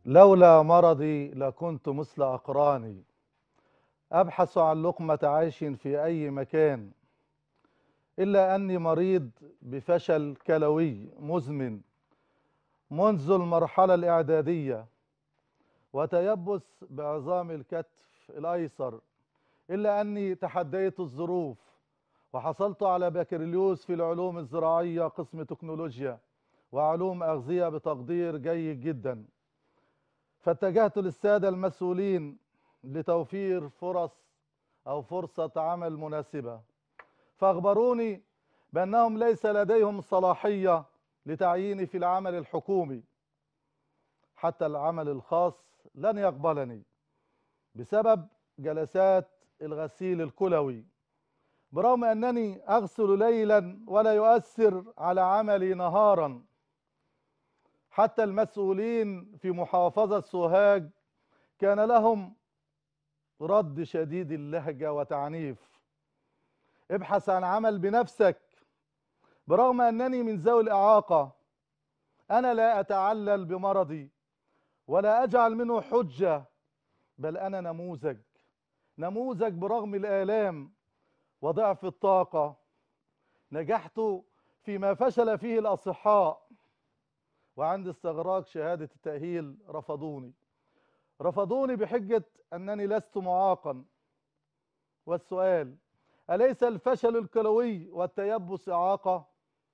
لولا مرضي لكنت مثل أقراني أبحث عن لقمة عيش في أي مكان إلا أني مريض بفشل كلوي مزمن منذ المرحلة الإعدادية وتيبس بعظام الكتف الأيسر إلا أني تحديت الظروف وحصلت على بكالوريوس في العلوم الزراعية قسم تكنولوجيا وعلوم أغذية بتقدير جيد جدا فاتجهت للسادة المسؤولين لتوفير فرص أو فرصة عمل مناسبة فأخبروني بأنهم ليس لديهم صلاحية لتعييني في العمل الحكومي حتى العمل الخاص لن يقبلني بسبب جلسات الغسيل الكلوي برغم أنني أغسل ليلا ولا يؤثر على عملي نهارا حتى المسؤولين في محافظة سوهاج كان لهم رد شديد اللهجة وتعنيف ابحث عن عمل بنفسك برغم أنني من ذوي الإعاقة أنا لا أتعلل بمرضي ولا أجعل منه حجة بل أنا نموذج نموذج برغم الآلام وضعف الطاقة نجحت فيما فشل فيه الأصحاء وعند استغراق شهادة التأهيل رفضوني رفضوني بحجة أنني لست معاقا والسؤال أليس الفشل الكلوي والتيبس إعاقة؟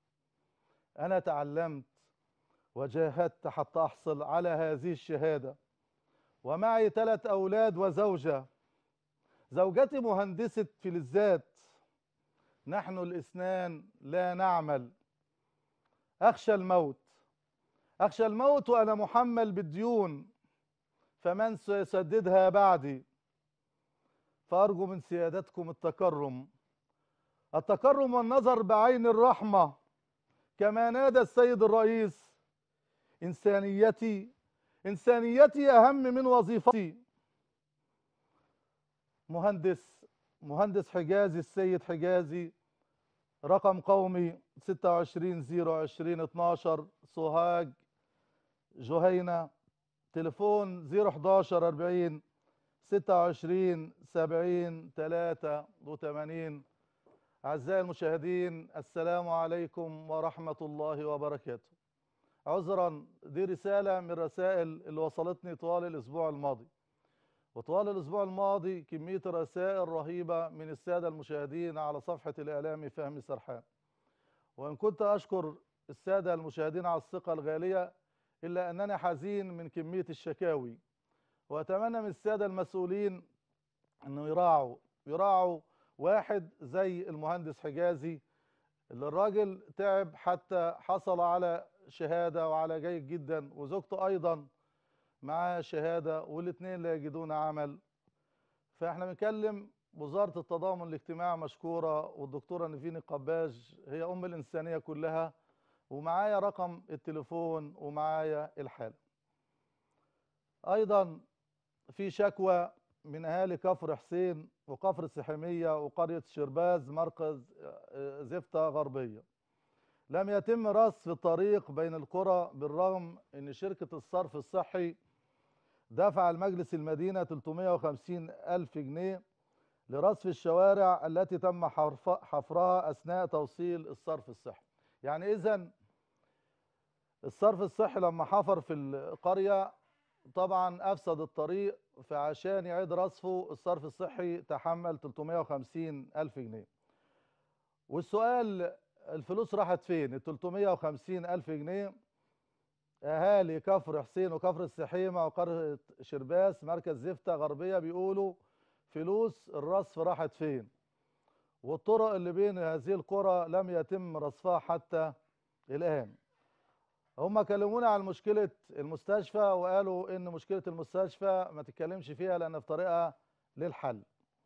أنا تعلمت وجاهدت حتى أحصل على هذه الشهادة ومعي ثلاث أولاد وزوجة زوجتي مهندسة فلزات نحن الاثنان لا نعمل أخشى الموت أخشى الموت وأنا محمل بالديون فمن سيسددها بعدي فأرجو من سيادتكم التكرم التكرم والنظر بعين الرحمة كما نادى السيد الرئيس إنسانيتي إنسانيتي أهم من وظيفتي مهندس مهندس حجازي السيد حجازي رقم قومي 26 020 12 سوهاج جهينة تليفون 011 40 26 70 83 أعزائي المشاهدين السلام عليكم ورحمة الله وبركاته عذرا دي رسالة من رسائل اللي وصلتني طوال الأسبوع الماضي وطوال الأسبوع الماضي كمية رسائل رهيبة من السادة المشاهدين على صفحة الإعلامي فهمي سرحان وإن كنت أشكر السادة المشاهدين على الثقة الغالية إلا أنني حزين من كمية الشكاوي وأتمنى من السادة المسؤولين أنه يراعوا يراعوا واحد زي المهندس حجازي اللي الراجل تعب حتى حصل على شهادة وعلى جيد جدا وزوجته أيضا معاه شهادة والاثنين لا يجدون عمل فاحنا بنكلم وزارة التضامن الاجتماعي مشكورة والدكتورة نيفين القباج هي أم الإنسانية كلها ومعايا رقم التليفون ومعايا الحالة أيضا في شكوى من أهالي كفر حسين وكفر السحيمية وقرية شرباز مركز زفتة غربية لم يتم رصف الطريق بين القرى بالرغم أن شركة الصرف الصحي دفع المجلس المدينة 350 ألف جنيه لرصف الشوارع التي تم حفرها أثناء توصيل الصرف الصحي يعني إذا الصرف الصحي لما حفر في القرية طبعا أفسد الطريق فعشان يعيد رصفه الصرف الصحي تحمل 350 ألف جنيه والسؤال الفلوس راحت فين ال 350 ألف جنيه أهالي كفر حسين وكفر السحيمة وقرية شرباس مركز زفتة غربية بيقولوا فلوس الرصف راحت فين والطرق اللي بين هذه القرى لم يتم رصفها حتى الآن هم كلمونا عن مشكلة المستشفى وقالوا إن مشكلة المستشفى ما تتكلمش فيها لأن في طريقها للحل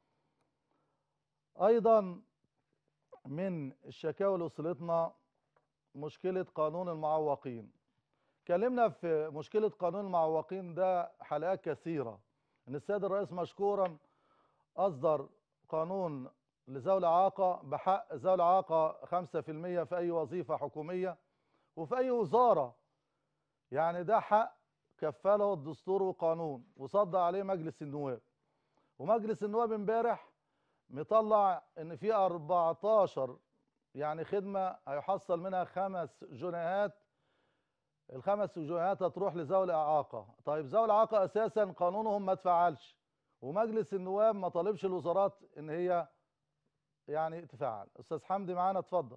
أيضا من الشكاوى اللي وصلتنا مشكلة قانون المعوقين اتكلمنا في مشكلة قانون المعوقين ده حلقات كثيرة ان السيد الرئيس مشكورا اصدر قانون لذوي الاعاقة بحق ذوي الاعاقة 5% في اي وظيفة حكومية وفي اي وزارة يعني ده حق كفله الدستور وقانون وصدق عليه مجلس النواب ومجلس النواب امبارح مطلع ان في 14 يعني خدمه هيحصل منها خمس جنيهات الخمس جنيهات هتروح لذوي الاعاقه طيب ذوي الاعاقه اساسا قانونهم ما اتفعلش ومجلس النواب ما طالبش الوزارات ان هي يعني تفعل استاذ حمدي معانا اتفضل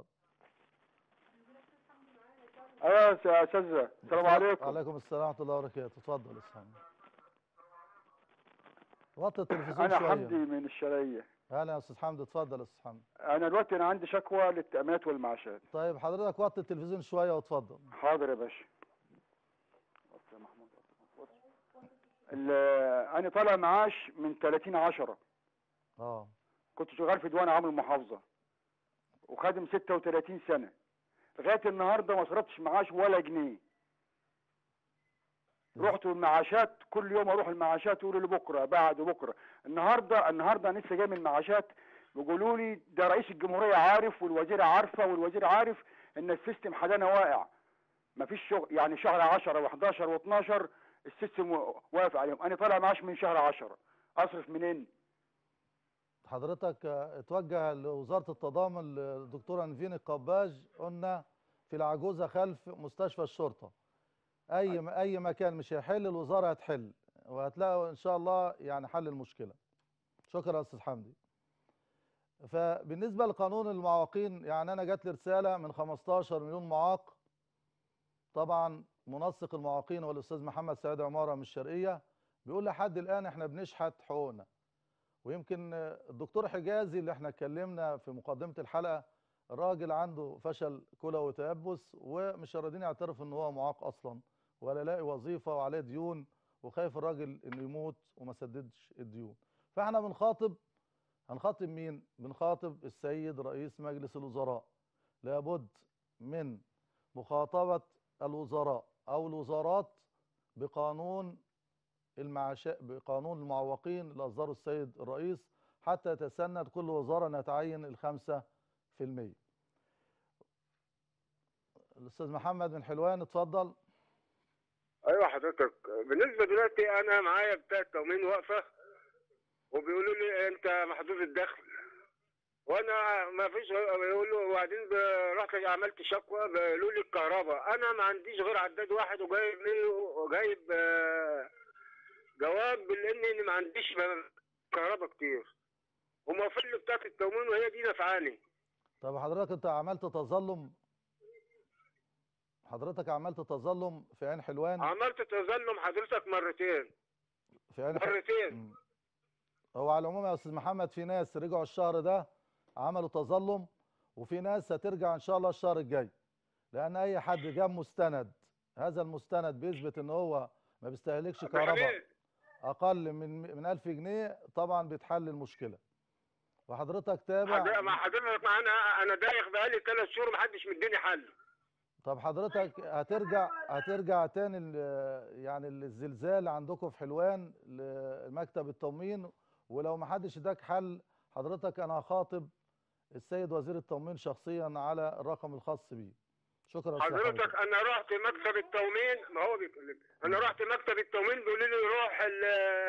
ايوه يا استاذ السلام عليكم وعليكم السلام ورحمه الله وبركاته اتفضل يا استاذ حمدي وطي التلفزيون انا شويه حمدي من الشرقيه هلا يا استاذ حمدي اتفضل يا استاذ حمدي انا دلوقتي انا عندي شكوى للتامينات والمعاشات طيب حضرتك وطي التلفزيون شويه واتفضل حاضر يا باشا بص يا محمود بص. ال- انا طالع معاش من 30 10 اه كنت شغال في ديوان عام المحافظه وخادم 36 سنه لغايه النهارده ما صرفتش معاش ولا جنيه رحت المعاشات كل يوم اروح المعاشات يقولوا لي بكره بعد بكره النهارده النهارده أنا لسه جاي من المعاشات بيقولوا لي ده رئيس الجمهوريه عارف والوزير عارفه والوزير عارف ان السيستم حدانا واقع مفيش شغل يعني شهر 10 و11 و12 السيستم واقف عليهم انا طالع معاش من شهر 10 اصرف منين حضرتك آه، اتوجه لوزاره التضامن الدكتوره نيفين القباج قلنا في العجوزه خلف مستشفى الشرطه اي اي مكان مش هيحل الوزاره هتحل وهتلاقوا ان شاء الله يعني حل المشكله شكرا يا استاذ حمدي فبالنسبه لقانون المعاقين يعني انا جات لي رساله من 15 مليون معاق طبعا منسق المعاقين هو الاستاذ محمد سعيد عماره من الشرقيه بيقول لحد الان احنا بنشحت حقوقنا ويمكن الدكتور حجازي اللي احنا اتكلمنا في مقدمه الحلقه الراجل عنده فشل كلى وتيبس ومش راضيين يعترف ان هو معاق اصلا ولا لاقي وظيفه وعليه ديون وخايف الراجل انه يموت وما سددش الديون فاحنا بنخاطب هنخاطب مين بنخاطب السيد رئيس مجلس الوزراء لابد من مخاطبه الوزراء او الوزارات بقانون المعاشات بقانون المعوقين اللي اصدره السيد الرئيس حتى يتسند كل وزاره انها تعين الخمسة في المية الاستاذ محمد من حلوان اتفضل ايوه حضرتك بالنسبه دلوقتي انا معايا بتاع التموين واقفه وبيقولوا لي انت محدود الدخل وانا ما فيش غير- بيقولوا وبعدين ب- رحت عملت شكوى بيقولوا لي الكهرباء انا ما عنديش غير عداد واحد وجايب منه وجايب آه، جواب لاني ما عنديش كهرباء كتير وموافق لي بتاعت التموين وهي دي نفعاني طب حضرتك انت عملت تظلم حضرتك عملت تظلم في عين حلوان عملت تظلم حضرتك مرتين في عين حلوان مرتين هو على العموم يا استاذ محمد في ناس رجعوا الشهر ده عملوا تظلم وفي ناس هترجع ان شاء الله الشهر الجاي لان اي حد جاب مستند هذا المستند بيثبت ان هو ما بيستهلكش كهرباء بحميد. اقل من من 1000 جنيه طبعا بيتحل المشكله وحضرتك تابع حضرتك مع حضرتك معانا انا دايخ بقالي ثلاث شهور محدش مديني حل طب حضرتك هترجع هترجع تاني ال- يعني الزلزال عندكم في حلوان لمكتب التموين ولو ما حدش اداك حل حضرتك انا هخاطب السيد وزير التموين شخصيا على الرقم الخاص بيه شكرا يا أستاذ حضرتك حمدي. انا رحت مكتب التومين ما هو بيكلم انا رحت مكتب التومين بيقولوا لي روح ال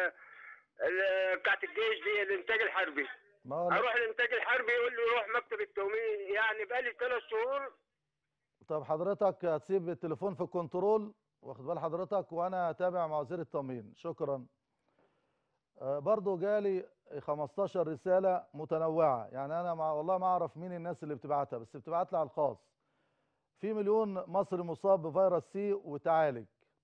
ال- بتاعت الجيش دي الانتاج الحربي ما هو اروح الانتاج الحربي يقول لي روح مكتب التومين يعني بقالي ثلاث شهور طب حضرتك هتسيب التليفون في الكنترول واخد بال حضرتك وانا هتابع مع وزير التموين شكرا آه، برضو جالي 15 رسالة متنوعة يعني انا مع والله ما اعرف مين الناس اللي بتبعتها بس بتبعت لي على الخاص في مليون مصري مصاب بفيروس سي وتعالج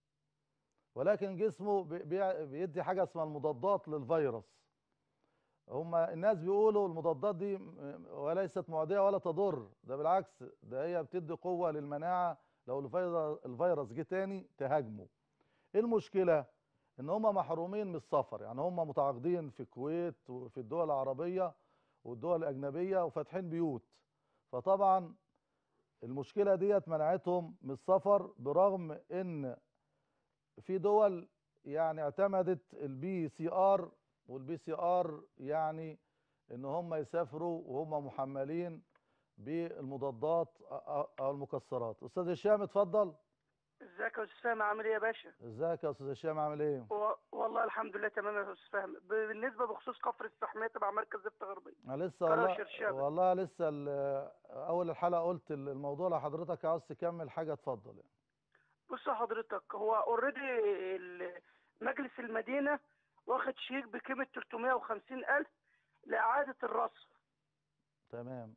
ولكن جسمه بي- بي- بيدي حاجة اسمها المضادات للفيروس هم الناس بيقولوا المضادات دي م- وليست معدية ولا تضر ده بالعكس ده هي بتدي قوة للمناعة لو الفيروس الفيروس جه تاني تهاجمه ايه المشكلة ان هم محرومين من السفر يعني هم متعاقدين في الكويت وفي الدول العربية والدول الأجنبية وفاتحين بيوت فطبعا المشكلة ديت منعتهم من السفر برغم ان في دول يعني اعتمدت البي سي ار والبي سي ار يعني ان هم يسافروا وهم محملين بالمضادات او المكسرات استاذ هشام اتفضل ازيك يا استاذ فهمي عامل ايه يا باشا؟ ازيك يا استاذ هشام عامل ايه و... والله الحمد لله تمام يا استاذ فهمي ب- بالنسبه بخصوص كفر السحميه تبع مركز زفت غربيه انا لسه قناة والله شرشابة. والله لسه ال- اول الحلقه قلت الموضوع لو حضرتك عاوز تكمل حاجه اتفضل يعني. بص يا حضرتك هو اوريدي مجلس المدينه واخد شيك بقيمه 350 الف لاعاده الرصف تمام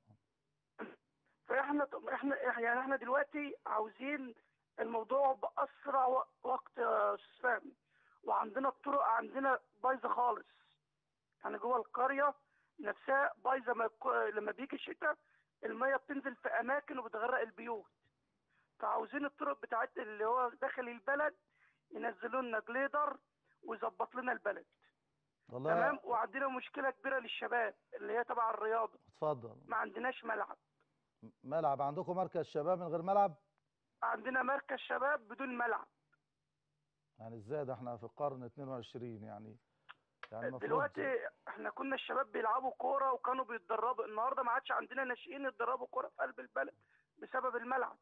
فاحنا احنا يعني احنا دلوقتي عاوزين الموضوع باسرع و- وقت يا استاذ فهمي وعندنا الطرق عندنا بايظه خالص يعني جوه القريه نفسها بايظه ما يك- لما بيجي الشتاء الميه بتنزل في اماكن وبتغرق البيوت فعاوزين الطرق بتاعت اللي هو داخل البلد ينزلوا لنا جليدر ويظبط لنا البلد والله تمام وعندنا مشكله كبيره للشباب اللي هي تبع الرياضه اتفضل ما عندناش ملعب ملعب عندكم مركز شباب من غير ملعب عندنا مركز شباب بدون ملعب يعني ازاي ده احنا في القرن 22 يعني يعني المفروض دلوقتي احنا كنا الشباب بيلعبوا كوره وكانوا بيتدربوا النهارده ما عادش عندنا ناشئين يتدربوا كوره في قلب البلد بسبب الملعب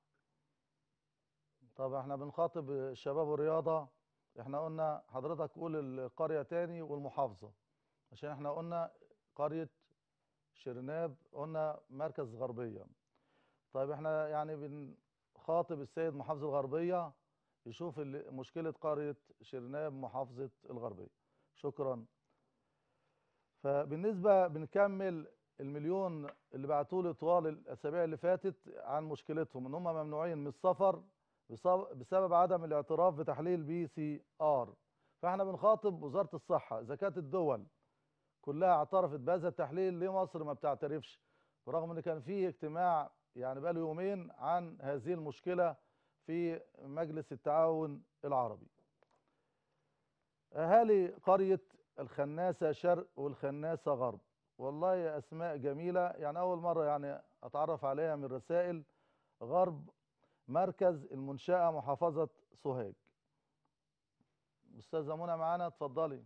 طب احنا بنخاطب الشباب والرياضة احنا قلنا حضرتك قول القرية تاني والمحافظة عشان احنا قلنا قرية شرناب قلنا مركز غربية طيب احنا يعني بنخاطب السيد محافظ الغربية يشوف ال- مشكلة قرية شرناب محافظة الغربية شكرا فبالنسبة بنكمل المليون اللي بعتوا لي طوال الأسابيع اللي فاتت عن مشكلتهم إن هم ممنوعين من السفر بسبب بسبب عدم الاعتراف بتحليل بي سي ار فاحنا بنخاطب وزارة الصحة إذا كانت الدول كلها اعترفت بهذا التحليل ليه مصر ما بتعترفش برغم ان كان في اجتماع يعني بقاله يومين عن هذه المشكلة في مجلس التعاون العربي أهالي قرية الخناسة شرق والخناسة غرب والله أسماء جميلة يعني أول مرة يعني أتعرف عليها من رسائل غرب مركز المنشأة محافظة سوهاج أستاذة منى معانا اتفضلي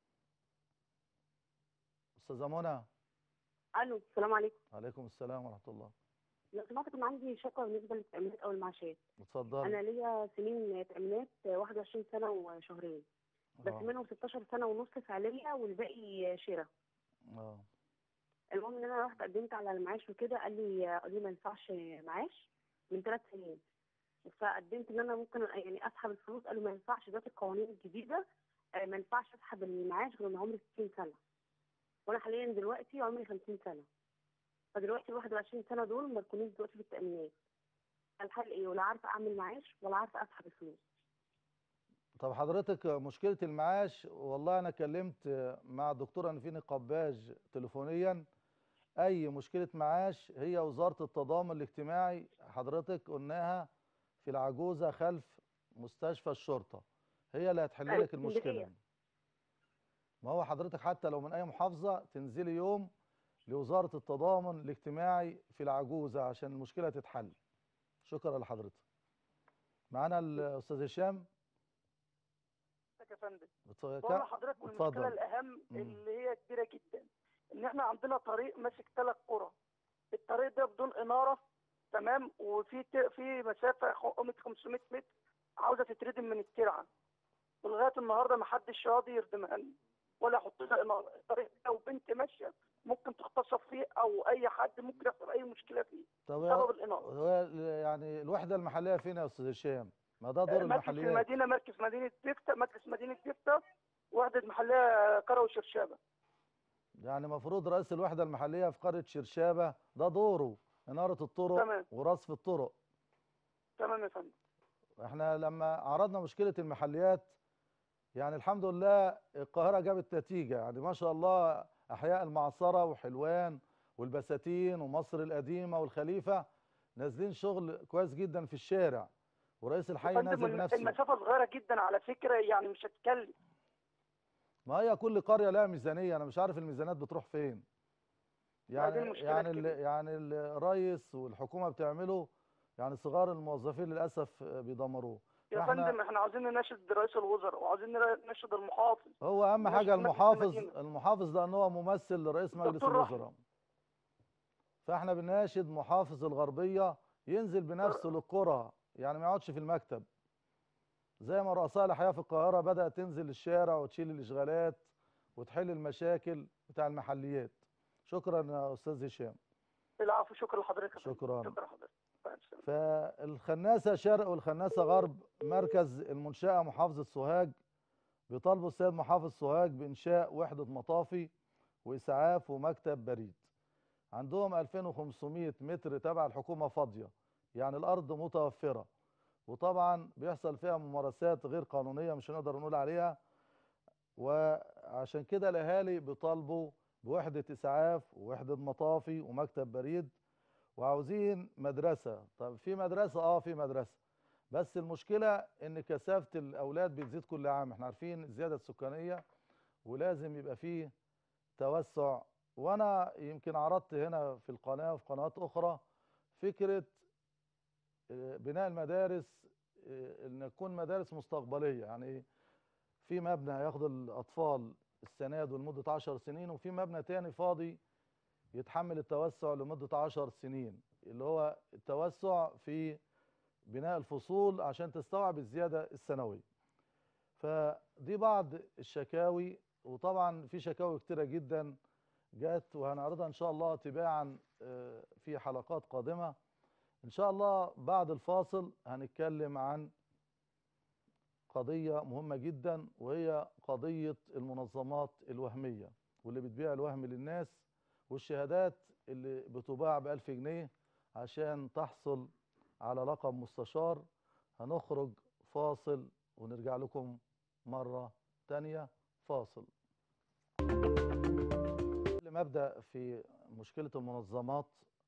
أستاذة منى الو السلام عليكم عليكم السلام ورحمة الله لو سمحت كان عندي شكوى بالنسبه للتامينات او المعاشات اتفضلي انا ليا سنين تامينات 21 سنه وشهرين بس آه. منهم 16 سنه ونص فعليه والباقي شراء اه المهم ان انا رحت قدمت على المعاش وكده قال لي قال لي ما ينفعش معاش من ثلاث سنين فقدمت ان انا ممكن يعني اسحب الفلوس قالوا ما ينفعش دلوقتي القوانين الجديده آه، ما ينفعش اسحب المعاش غير لما عمري 60 سنه وانا حاليا دلوقتي عمري 50 سنه فدلوقتي ال 21 سنه دول مركونين دلوقتي في التامينات الحل ايه ولا عارفه اعمل معاش ولا عارفه اسحب الفلوس طب حضرتك مشكلة المعاش والله أنا كلمت مع الدكتورة نفين قباج تليفونيا أي مشكلة معاش هي وزارة التضامن الاجتماعي حضرتك قلناها في العجوزة خلف مستشفى الشرطة هي اللي هتحل أيوة، لك المشكلة اسكندرية. ما هو حضرتك حتى لو من أي محافظة تنزلي يوم لوزارة التضامن الاجتماعي في العجوزة عشان المشكلة تتحل شكرا لحضرتك معانا الأستاذ هشام يا فندم اتفضل. بقول لحضرتك والمشكله اتفضل. الاهم مم. اللي هي كبيره جدا ان احنا عندنا طريق ماسك ثلاث قرى الطريق ده بدون اناره تمام وفي ت- في مسافه خ- قيمه 500 متر عاوزه تتردم من الترعه ولغايه النهارده ما حدش راضي يردمها لنا ولا يحط لها اناره الطريق ده وبنت ماشيه ممكن تغتصب فيه او اي حد ممكن يحصل اي مشكله فيه طب بسبب الاناره هو يعني الوحدة المحلية فين يا أستاذ هشام؟ ما ده دور مركز المحليات المدينه مركز مدينه دفته مركز مدينه دفته وحده محليه قرى وشرشابه يعني المفروض رئيس الوحدة المحلية في قرية شرشابة ده دوره إنارة الطرق تمام. ورصف الطرق تمام يا فندم احنا لما عرضنا مشكلة المحليات يعني الحمد لله القاهرة جابت نتيجة يعني ما شاء الله أحياء المعصرة وحلوان والبساتين ومصر القديمة والخليفة نازلين شغل كويس جدا في الشارع ورئيس الحي فندم نازل الم- بنفسه المسافه صغيره جدا على فكره يعني مش هتكلم ما هي كل قرية لها ميزانية أنا مش عارف الميزانيات بتروح فين ما دي يعني المشكلة يعني ال- الكبيرة. يعني الرئيس والحكومة بتعمله يعني صغار الموظفين للأسف بيدمروه يا فإحنا- فندم احنا عاوزين نناشد رئيس الوزراء وعاوزين نناشد المحافظ هو أهم مش حاجة مجلس المحافظ المدينة. المحافظ لأن هو ممثل لرئيس مجلس دكتور رحمة. الوزراء فإحنا بنناشد محافظ الغربية ينزل بنفسه للقرى يعني ما يقعدش في المكتب زي ما رؤساء الاحياء في القاهره بدات تنزل الشارع وتشيل الاشغالات وتحل المشاكل بتاع المحليات شكرا يا استاذ هشام العفو شكرا لحضرتك يا فندم. شكرا شكرا لحضرتك مع السلامة. فالخناسة شرق والخناسة غرب مركز المنشأة محافظة سوهاج بيطالبوا السيد محافظ سوهاج بإنشاء وحدة مطافي وإسعاف ومكتب بريد عندهم 2500 متر تبع الحكومة فاضية يعني الأرض متوفرة وطبعا بيحصل فيها ممارسات غير قانونية مش هنقدر نقول عليها وعشان كده الأهالي بيطالبوا بوحدة إسعاف ووحدة مطافي ومكتب بريد وعاوزين مدرسة طب في مدرسة اه في مدرسة بس المشكلة ان كثافة الاولاد بتزيد كل عام احنا عارفين الزيادة السكانية ولازم يبقى فيه توسع وانا يمكن عرضت هنا في القناة وفي قنوات اخرى فكرة آه، بناء المدارس آه، ان تكون مدارس مستقبلية يعني في مبنى هياخد الاطفال السنة دول لمدة 10 سنين وفي مبنى تاني فاضي يتحمل التوسع لمدة عشر سنين اللي هو التوسع في بناء الفصول عشان تستوعب الزيادة السنوية فدي بعض الشكاوي وطبعا في شكاوي كتيرة جدا جت وهنعرضها ان شاء الله تباعا آه، في حلقات قادمة ان شاء الله بعد الفاصل هنتكلم عن قضية مهمة جدا وهي قضية المنظمات الوهمية واللي بتبيع الوهم للناس والشهادات اللي بتباع بألف جنيه عشان تحصل على لقب مستشار هنخرج فاصل ونرجع لكم مرة تانية فاصل قبل ما أبدأ في مشكلة المنظمات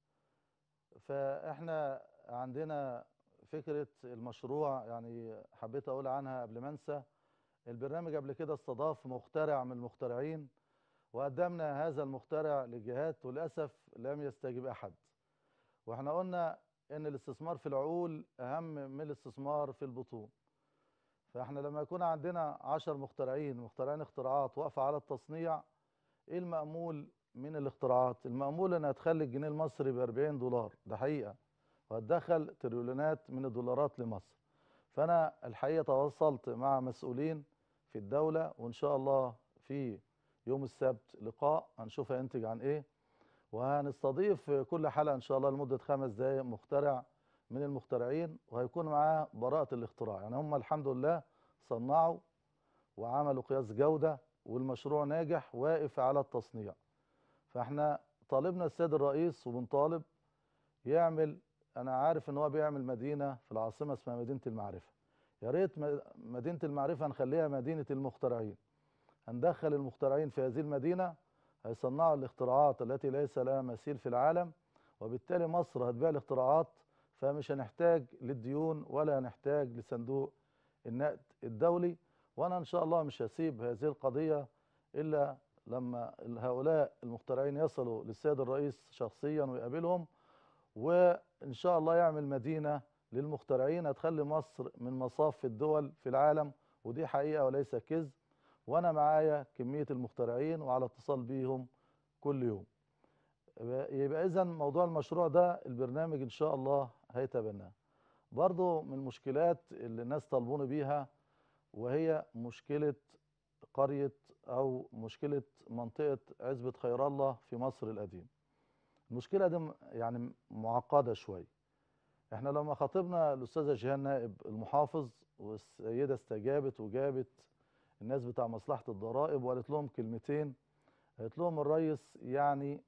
فإحنا عندنا فكرة المشروع يعني حبيت أقول عنها قبل ما أنسى البرنامج قبل كده استضاف مخترع من المخترعين وقدمنا هذا المخترع للجهات وللأسف لم يستجب أحد واحنا قلنا ان الاستثمار في العقول اهم من الاستثمار في البطون فاحنا لما يكون عندنا عشر مخترعين مخترعين اختراعات واقفة على التصنيع ايه المأمول من الاختراعات المأمول انها تخلي الجنيه المصري ب 40 دولار ده حقيقة وهتدخل تريليونات من الدولارات لمصر فانا الحقيقة تواصلت مع مسؤولين في الدولة وان شاء الله في يوم السبت لقاء هنشوف هينتج عن ايه وهنستضيف في كل حلقة ان شاء الله لمدة خمس دقايق مخترع من المخترعين وهيكون معاه براءة الاختراع يعني هم الحمد لله صنعوا وعملوا قياس جودة والمشروع ناجح واقف على التصنيع فاحنا طالبنا السيد الرئيس وبنطالب يعمل انا عارف ان هو بيعمل مدينة في العاصمة اسمها مدينة المعرفة يا ريت م- مدينة المعرفة نخليها مدينة المخترعين هندخل المخترعين في هذه المدينة هيصنعوا الاختراعات التي ليس لها مثيل في العالم وبالتالي مصر هتبيع الاختراعات فمش هنحتاج للديون ولا هنحتاج لصندوق النقد الدولي وانا ان شاء الله مش هسيب هذه القضية الا لما هؤلاء المخترعين يصلوا للسيد الرئيس شخصيا ويقابلهم وان شاء الله يعمل مدينة للمخترعين هتخلي مصر من مصاف الدول في العالم ودي حقيقة وليس كذب وانا معايا كمية المخترعين وعلى اتصال بيهم كل يوم يبقى اذا موضوع المشروع ده البرنامج ان شاء الله هيتبناه برضو من المشكلات اللي الناس طالبوني بيها وهي مشكلة قرية او مشكلة منطقة عزبة خير الله في مصر القديم المشكلة دي م- يعني معقدة شوية احنا لما خاطبنا الاستاذة جيهان نائب المحافظ والسيدة استجابت وجابت الناس بتاع مصلحة الضرائب وقالت لهم كلمتين قالت لهم الرئيس يعني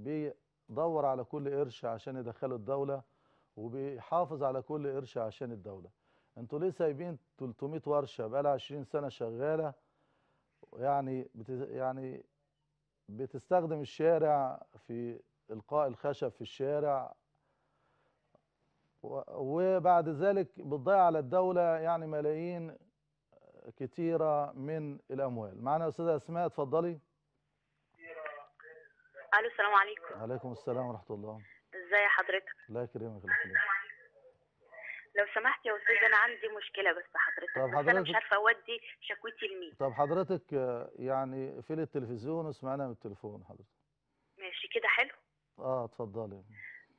بيدور على كل قرش عشان يدخله الدولة وبيحافظ على كل قرش عشان الدولة انتوا ليه سايبين 300 ورشة بقالها 20 سنة شغالة يعني بت يعني بتستخدم الشارع في إلقاء الخشب في الشارع و- وبعد ذلك بتضيع على الدولة يعني ملايين كتيرة من الأموال معنا أستاذة أسماء اتفضلي الو السلام عليكم عليكم السلام ورحمة الله ازي حضرتك الله يكرمك الله يخليك لو سمحت يا استاذ انا عندي مشكله بس حضرتك طب بس انا حضرتك- مش عارفه اودي شكوتي لمين طب حضرتك آه، يعني في التلفزيون واسمعنا من التليفون حضرتك ماشي كده حلو اه اتفضلي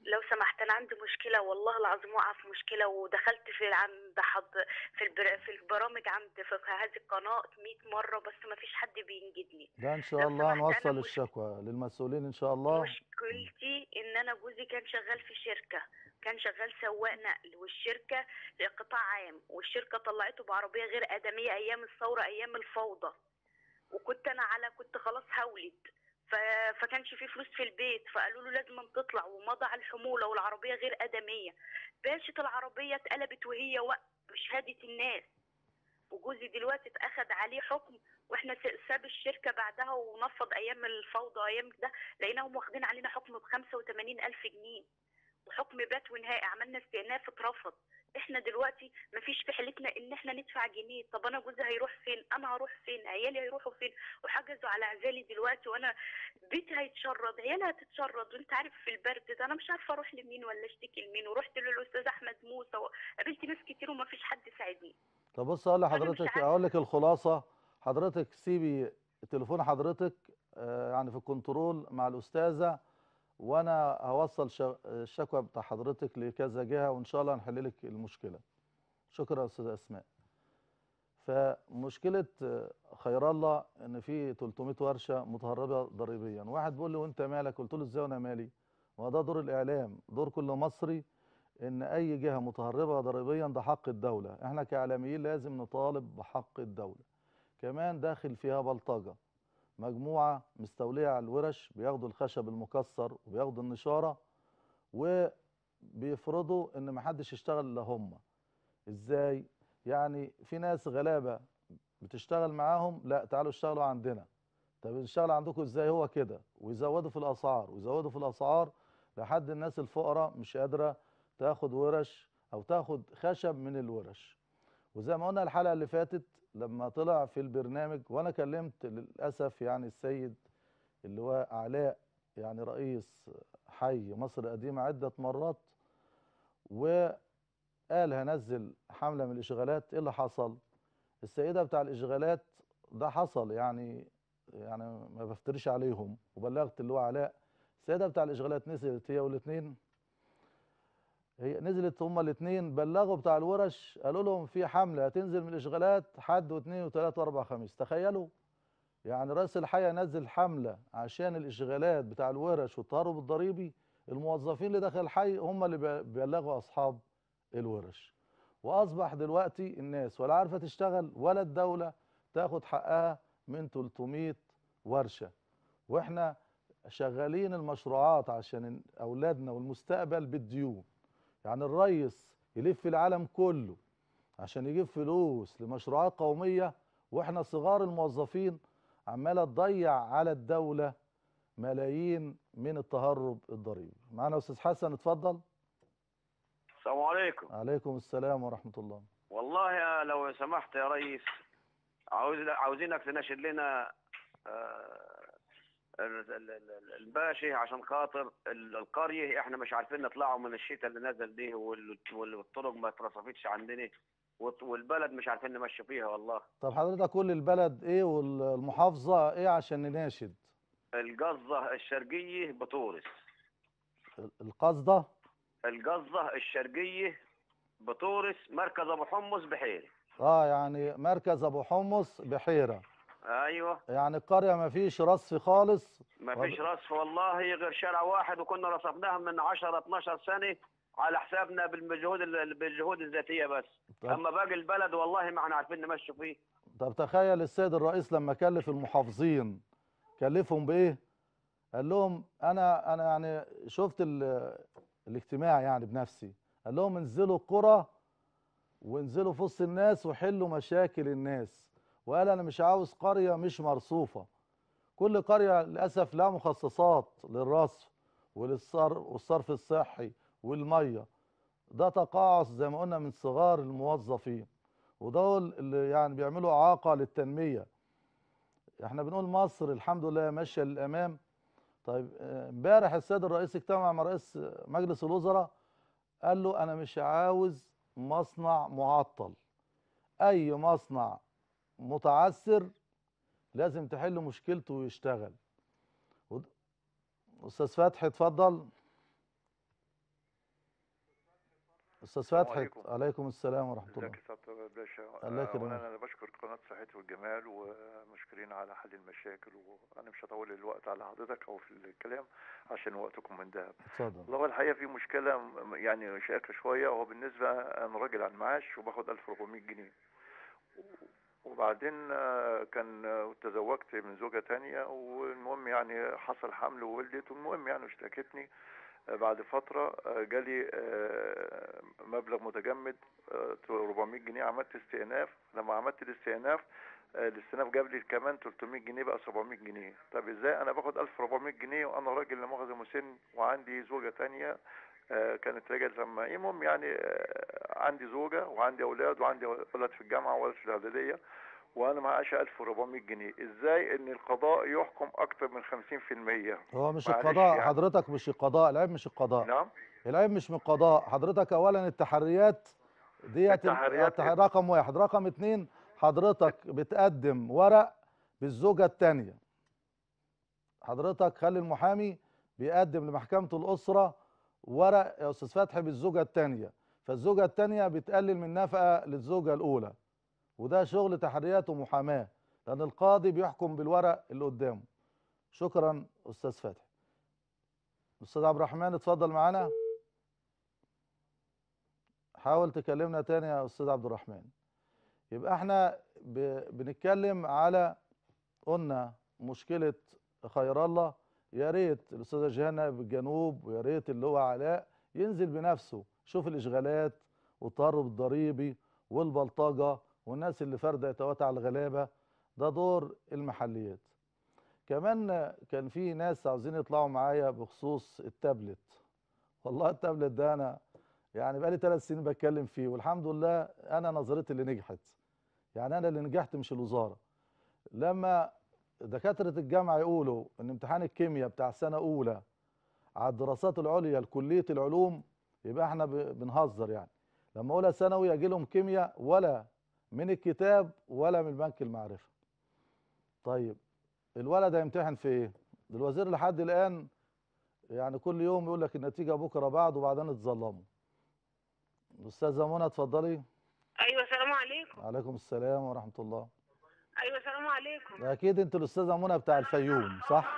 لو سمحت انا عندي مشكله والله العظيم واقعه في مشكله ودخلت في عند حض في البر... في البرامج عند في هذه القناه 100 مره بس ما فيش حد بينجدني ده ان شاء لو الله سمحت أنا نوصل مش- الشكوى للمسؤولين ان شاء الله مشكلتي ان انا جوزي كان شغال في شركه كان شغال سواق نقل والشركه قطاع عام والشركه طلعته بعربيه غير ادميه ايام الثوره ايام الفوضى وكنت انا على كنت خلاص هولد ف... فكانش في فلوس في البيت فقالوا له لازم تطلع ومضى على الحموله والعربيه غير ادميه باشت العربيه اتقلبت وهي وقت بشهاده الناس وجوزي دلوقتي اتاخد عليه حكم واحنا س- ساب الشركه بعدها ونفض ايام الفوضى ايام ده لقيناهم واخدين علينا حكم ب 85 الف جنيه وحكم بات ونهائي عملنا استئناف اترفض احنا دلوقتي مفيش في حيلتنا ان احنا ندفع جنيه طب انا جوزي هيروح فين انا هروح فين عيالي هيروحوا فين وحجزوا على عزالي دلوقتي وانا بيتي هيتشرد عيالي هتتشرد وانت عارف في البرد ده انا مش عارفه اروح لمين ولا اشتكي لمين ورحت للاستاذ احمد موسى وقابلت ناس كتير ومفيش حد ساعدني طب بص اقول أنا مش لحضرتك عارفة. اقول لك الخلاصه حضرتك سيبي تليفون حضرتك آه، يعني في الكنترول مع الاستاذه وانا هوصل ش- الشكوى بتاع حضرتك لكذا جهه وان شاء الله هنحل لك المشكله شكرا يا استاذه اسماء فمشكله آه، خير الله ان في 300 ورشه متهربه ضريبيا واحد بيقول لي وانت مالك قلت له ازاي وانا مالي ما ده دور الاعلام دور كل مصري ان اي جهه متهربه ضريبيا ده حق الدوله احنا كاعلاميين لازم نطالب بحق الدوله كمان داخل فيها بلطجه مجموعه مستوليه على الورش بياخدوا الخشب المكسر وبياخدوا النشاره وبيفرضوا ان محدش يشتغل الا هم ازاي يعني في ناس غلابه بتشتغل معاهم لا تعالوا اشتغلوا عندنا طب الشغل عندكم ازاي هو كده ويزودوا في الاسعار ويزودوا في الاسعار لحد الناس الفقراء مش قادره تاخد ورش او تاخد خشب من الورش وزي ما قلنا الحلقه اللي فاتت لما طلع في البرنامج وانا كلمت للاسف يعني السيد اللي هو علاء يعني رئيس حي مصر القديمه عده مرات وقال هنزل حمله من الاشغالات ايه اللي حصل السيده بتاع الاشغالات ده حصل يعني يعني ما بفتريش عليهم وبلغت اللي هو علاء السيده بتاع الاشغالات نزلت هي والاثنين هي نزلت هما الاثنين بلغوا بتاع الورش قالوا لهم في حمله هتنزل من الاشغالات حد واثنين وثلاثة واربع خميس تخيلوا يعني رئيس الحي نزل حمله عشان الاشغالات بتاع الورش والتهرب الضريبي الموظفين اللي داخل الحي هم اللي بي- بيبلغوا اصحاب الورش واصبح دلوقتي الناس ولا عارفه تشتغل ولا الدوله تاخد حقها من 300 ورشه واحنا شغالين المشروعات عشان اولادنا والمستقبل بالديون يعني الريس يلف العالم كله عشان يجيب فلوس لمشروعات قوميه واحنا صغار الموظفين عماله تضيع على الدوله ملايين من التهرب الضريبي معانا استاذ حسن اتفضل السلام عليكم عليكم السلام ورحمه الله والله يا لو سمحت يا ريس عاوز عاوزينك تنشد لنا آه، ال- ال- ال- الباشا عشان خاطر ال- القريه احنا مش عارفين نطلعوا من الشتاء اللي نزل ده وال- وال- والطرق ما اترصفتش عندنا والط- والبلد مش عارفين نمشي فيها والله طب حضرتك كل البلد ايه والمحافظه ايه عشان نناشد القصه الشرقيه بطورس القصده القصه الشرقيه بطورس مركز ابو حمص بحيري اه يعني مركز ابو حمص بحيره ايوه يعني القريه ما فيش رصف خالص ما فيش رصف والله غير شارع واحد وكنا رصفناها من 10 12 سنه على حسابنا بالمجهود ال- بالجهود الذاتيه بس طب, اما باقي البلد والله ما احنا عارفين نمشي فيه طب تخيل السيد الرئيس لما كلف المحافظين كلفهم بايه قال لهم انا انا يعني شفت ال- الاجتماع يعني بنفسي قال لهم انزلوا القرى وانزلوا في وسط الناس وحلوا مشاكل الناس وقال انا مش عاوز قريه مش مرصوفه كل قريه للاسف لها مخصصات للرصف وللصرف والصرف الصحي والميه ده تقاعس زي ما قلنا من صغار الموظفين ودول اللي يعني بيعملوا اعاقه للتنميه احنا بنقول مصر الحمد لله ماشيه للامام طيب آه، امبارح السيد الرئيس اجتمع مع رئيس مجلس الوزراء قال له انا مش عاوز مصنع معطل اي مصنع متعثر لازم تحل مشكلته ويشتغل ود- استاذ فتحي اتفضل استاذ السلام فتحي عليكم. عليكم السلام ورحمه الله ازيك يا سعاده الباشا الله يكرمك. اولا انا بشكر قناه صحتي والجمال ومشكورين على حل المشاكل وانا مش هطول الوقت على حضرتك او في الكلام عشان وقتكم من ذهب اتفضل والله الحقيقه في مشكله م- يعني شائكه شويه وهو بالنسبه انا راجل على المعاش وباخد 1400 جنيه وبعدين آه، كان آه، تزوجت من زوجة تانية والمهم يعني حصل حمل وولدت والمهم يعني اشتكتني آه، بعد فترة آه، جالي آه، مبلغ متجمد آه، 400 جنيه عملت استئناف لما عملت الاستئناف آه، الاستئناف جاب لي كمان 300 جنيه بقى 700 جنيه طب ازاي انا باخد 1400 جنيه وانا راجل لا مؤاخذة مسن وعندي زوجة تانية آه، كانت راجل لما المهم يعني آه، عندي زوجة وعندي أولاد وعندي ولد في الجامعة وولد في الإعدادية وأنا معاشي 1400 جنيه إزاي إن القضاء يحكم أكتر من 50% هو مش معلش القضاء يعني. حضرتك مش القضاء العيب مش القضاء نعم العيب مش من القضاء حضرتك اولا التحريات ديت التحريات التح- رقم واحد رقم اتنين حضرتك بتقدم ورق بالزوجة التانية حضرتك خلي المحامي بيقدم لمحكمة الأسرة ورق يا أستاذ فتحي بالزوجة التانية فالزوجة التانية بتقلل من نفقة للزوجة الأولى وده شغل تحريات ومحاماة لأن القاضي بيحكم بالورق اللي قدامه شكرا أستاذ فتحي أستاذ عبد الرحمن اتفضل معانا حاول تكلمنا تاني يا أستاذ عبد الرحمن يبقى احنا ب... بنتكلم على قلنا مشكلة خير الله يا ريت الأستاذة جهنة بالجنوب ويا ريت اللي هو علاء ينزل بنفسه شوف الإشغالات والتهرب الضريبي والبلطجة والناس اللي فاردة يتواتى على الغلابة ده دور المحليات كمان كان في ناس عاوزين يطلعوا معايا بخصوص التابلت والله التابلت ده انا يعني بقالي ثلاث سنين بتكلم فيه والحمد لله انا نظرتي اللي نجحت يعني انا اللي نجحت مش الوزاره لما دكاتره الجامعه يقولوا ان امتحان الكيمياء بتاع سنه اولى على الدراسات العليا لكليه العلوم يبقى احنا ب- بنهزر يعني لما اولى ثانوي يجي لهم كيمياء ولا من الكتاب ولا من بنك المعرفه طيب الولد هيمتحن في ايه الوزير لحد الان يعني كل يوم يقول لك النتيجه بكره بعد وبعدين اتظلموا استاذه منى اتفضلي ايوه السلام عليكم عليكم السلام ورحمه الله ايوه السلام عليكم اكيد انت الاستاذه منى بتاع الفيوم صح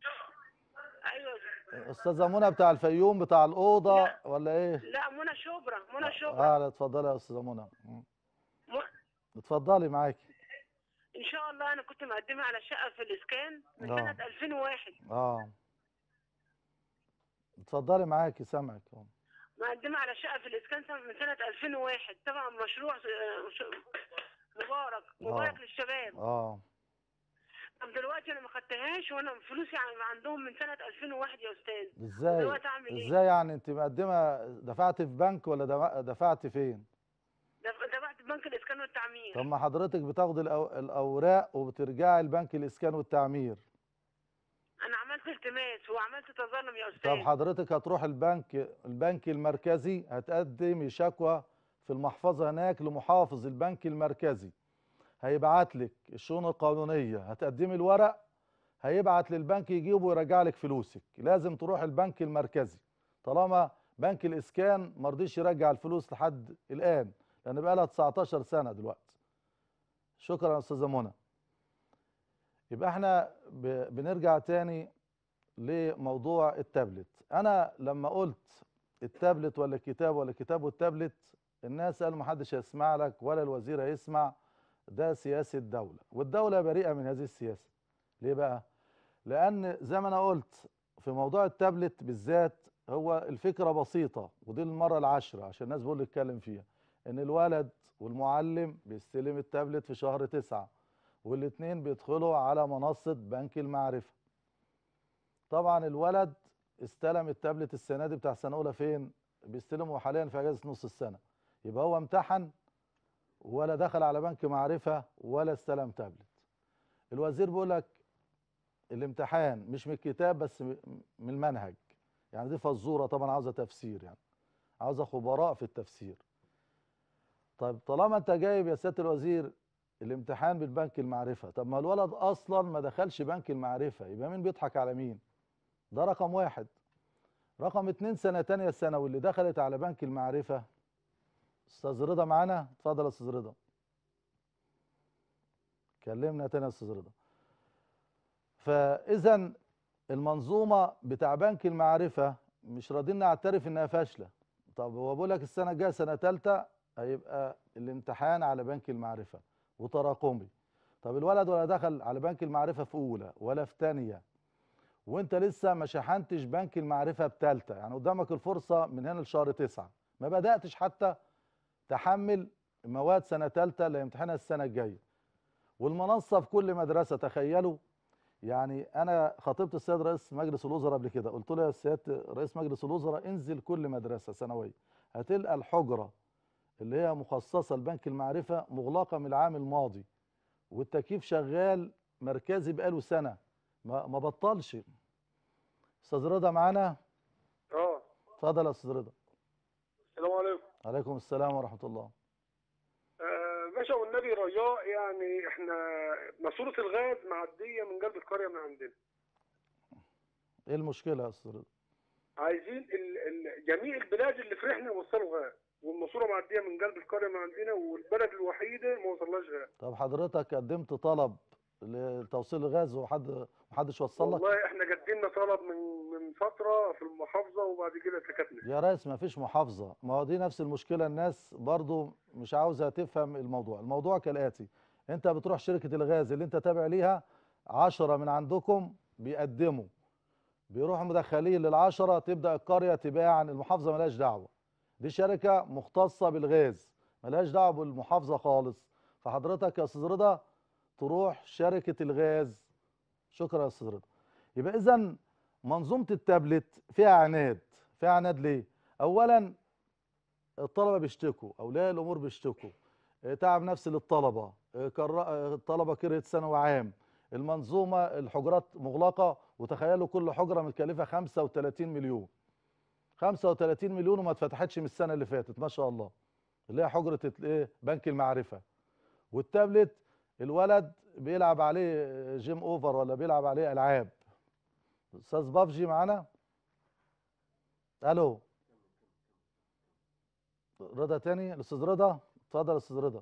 ايوه استاذه منى بتاع الفيوم بتاع الاوضه ولا ايه لا منى شبرا منى شبرا اه لا اتفضلي يا استاذه منى مم. م... اتفضلي معاكي ان شاء الله انا كنت مقدمه على شقه في الاسكان من آه. سنه 2001 اه اتفضلي معاكي سامعك أهو. مقدمه على شقه في الاسكان سنة- من سنه 2001 طبعا مشروع آه، ش- مبارك مبارك آه. للشباب اه طب دلوقتي انا ما خدتهاش وانا فلوسي عن- عندهم من سنه 2001 يا استاذ ازاي دلوقتي اعمل ايه ازاي يعني انت مقدمه دفعت في بنك ولا دفع- دفعت فين دف- دفعت بنك الاسكان والتعمير طب ما حضرتك بتاخد الأو- الاوراق وبترجعي البنك الاسكان والتعمير انا عملت التماس وعملت تظلم يا طب استاذ حضرتك هتروح البنك البنك المركزي هتقدمي شكوى في المحفظه هناك لمحافظ البنك المركزي هيبعت لك الشؤون القانونيه هتقدمي الورق هيبعت للبنك يجيبه ويرجع لك فلوسك لازم تروح البنك المركزي طالما بنك الاسكان ما رضيش يرجع الفلوس لحد الان لان بقى لها 19 سنه دلوقتي شكرا يا استاذه منى يبقى احنا ب- بنرجع تاني لموضوع التابلت انا لما قلت التابلت ولا الكتاب ولا الكتاب والتابلت الناس قالوا محدش هيسمع لك ولا الوزير هيسمع ده سياسة دولة والدولة بريئة من هذه السياسة ليه بقى لان زي ما انا قلت في موضوع التابلت بالذات هو الفكرة بسيطة ودي المرة العاشرة عشان الناس بيقول يتكلم فيها ان الولد والمعلم بيستلم التابلت في شهر تسعة والاتنين بيدخلوا على منصة بنك المعرفة طبعا الولد استلم التابلت السنه دي بتاع سنه اولى فين بيستلمه حاليا في اجازه نص السنه يبقى هو امتحن ولا دخل على بنك معرفه ولا استلم تابلت الوزير بيقول لك الامتحان مش من الكتاب بس م- من المنهج يعني دي فزوره طبعا عاوزه تفسير يعني عاوزه خبراء في التفسير طيب طالما انت جايب يا سياده الوزير الامتحان بالبنك المعرفه طب ما الولد اصلا ما دخلش بنك المعرفه يبقى مين بيضحك على مين ده رقم واحد رقم اتنين سنة تانية ثانوي اللي دخلت على بنك المعرفة استاذ رضا معانا اتفضل يا استاذ رضا كلمنا تاني يا استاذ رضا فاذا المنظومه بتاع بنك المعرفه مش راضيين نعترف انها فاشله طب هو بقول لك السنه الجايه سنه ثالثه هيبقى الامتحان على بنك المعرفه وتراكمي طب الولد ولا دخل على بنك المعرفه في اولى ولا في ثانيه وانت لسه ما شحنتش بنك المعرفه بثالثه يعني قدامك الفرصه من هنا لشهر تسعة ما بداتش حتى تحمل مواد سنه ثالثه اللي هيمتحنها السنه الجايه والمنصه في كل مدرسه تخيلوا يعني انا خاطبت السيد رئيس مجلس الوزراء قبل كده قلت له يا سياده رئيس مجلس الوزراء انزل كل مدرسه ثانويه هتلقى الحجره اللي هي مخصصه لبنك المعرفه مغلقه من العام الماضي والتكييف شغال مركزي بقاله سنه ما ما بطلش استاذ رضا معانا اه اتفضل يا استاذ رضا السلام عليكم عليكم السلام ورحمه الله آه باشا والنبي رجاء يعني احنا ماسوره الغاز معديه من قلب القريه من عندنا ايه المشكله يا استاذ رضا عايزين ال ال جميع البلاد اللي في رحنا يوصلوا غاز والماسوره معديه من قلب القريه من عندنا والبلد الوحيده ما وصلهاش غاز طب حضرتك قدمت طلب لتوصيل الغاز وحد محدش وصل لك والله احنا قدمنا طلب من من فتره في المحافظه وبعد كده سكتنا يا ريس ما فيش محافظة ما هو دي نفس المشكلة الناس برضو مش عاوزة تفهم الموضوع الموضوع كالآتي انت بتروح شركة الغاز اللي انت تابع ليها عشرة من عندكم بيقدموا بيروحوا مدخلين للعشرة تبدأ القرية تباع عن المحافظة ملهاش دعوة دي شركة مختصة بالغاز ملهاش دعوة بالمحافظة خالص فحضرتك يا استاذ رضا تروح شركة الغاز شكرا يا استاذ رضا يبقى اذا منظومة التابلت فيها عناد فيها عناد ليه اولا الطلبة بيشتكوا اولياء الامور بيشتكوا آه، تعب نفسي للطلبة آه، كر- آه، الطلبة كرهت ثانوي عام المنظومة الحجرات مغلقة وتخيلوا كل حجرة متكلفة 35 مليون 35 مليون وما اتفتحتش من السنة اللي فاتت ما شاء الله اللي هي حجرة الايه بنك المعرفة والتابلت الولد بيلعب عليه جيم اوفر ولا بيلعب عليه العاب استاذ بافجي معانا الو رضا تاني الاستاذ رضا اتفضل يا استاذ رضا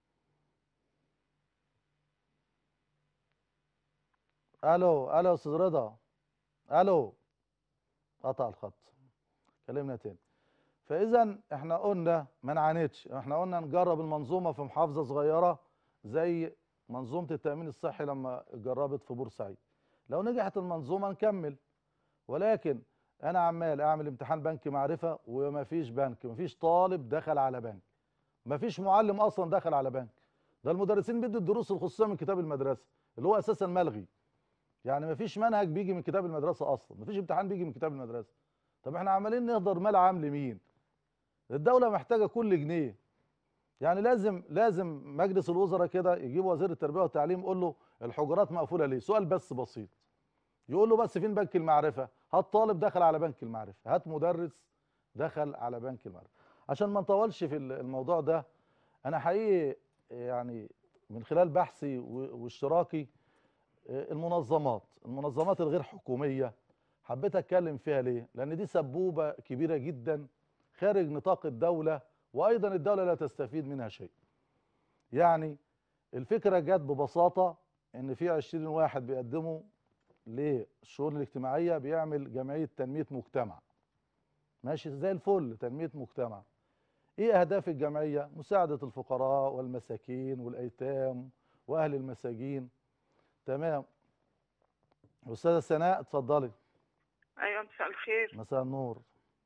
الو الو يا استاذ رضا الو قطع الخط كلمنا تاني فاذا احنا قلنا ما نعاندش احنا قلنا نجرب المنظومه في محافظه صغيره زي منظومه التامين الصحي لما جربت في بورسعيد لو نجحت المنظومه نكمل ولكن انا عمال اعمل امتحان بنك معرفه وما فيش بنك ما فيش طالب دخل على بنك ما فيش معلم اصلا دخل على بنك ده المدرسين بيدوا الدروس الخصوصيه من كتاب المدرسه اللي هو اساسا ملغي يعني ما فيش منهج بيجي من كتاب المدرسه اصلا ما فيش امتحان بيجي من كتاب المدرسه طب احنا عمالين نهدر مال عام لمين الدوله محتاجه كل جنيه يعني لازم لازم مجلس الوزراء كده يجيب وزير التربيه والتعليم يقول له الحجرات مقفوله ليه سؤال بس بسيط يقول له بس فين بنك المعرفه هات طالب دخل على بنك المعرفه هات مدرس دخل على بنك المعرفه عشان ما نطولش في الموضوع ده انا حقيقي يعني من خلال بحثي و- واشتراكي آه، المنظمات المنظمات الغير حكوميه حبيت اتكلم فيها ليه لان دي سبوبه كبيره جدا خارج نطاق الدوله وايضا الدوله لا تستفيد منها شيء يعني الفكره جت ببساطه ان في 20 واحد بيقدموا للشؤون الاجتماعيه بيعمل جمعيه تنميه مجتمع ماشي زي الفل تنميه مجتمع ايه اهداف الجمعيه مساعده الفقراء والمساكين والايتام واهل المساجين تمام استاذه سناء اتفضلي ايوه مساء الخير مساء النور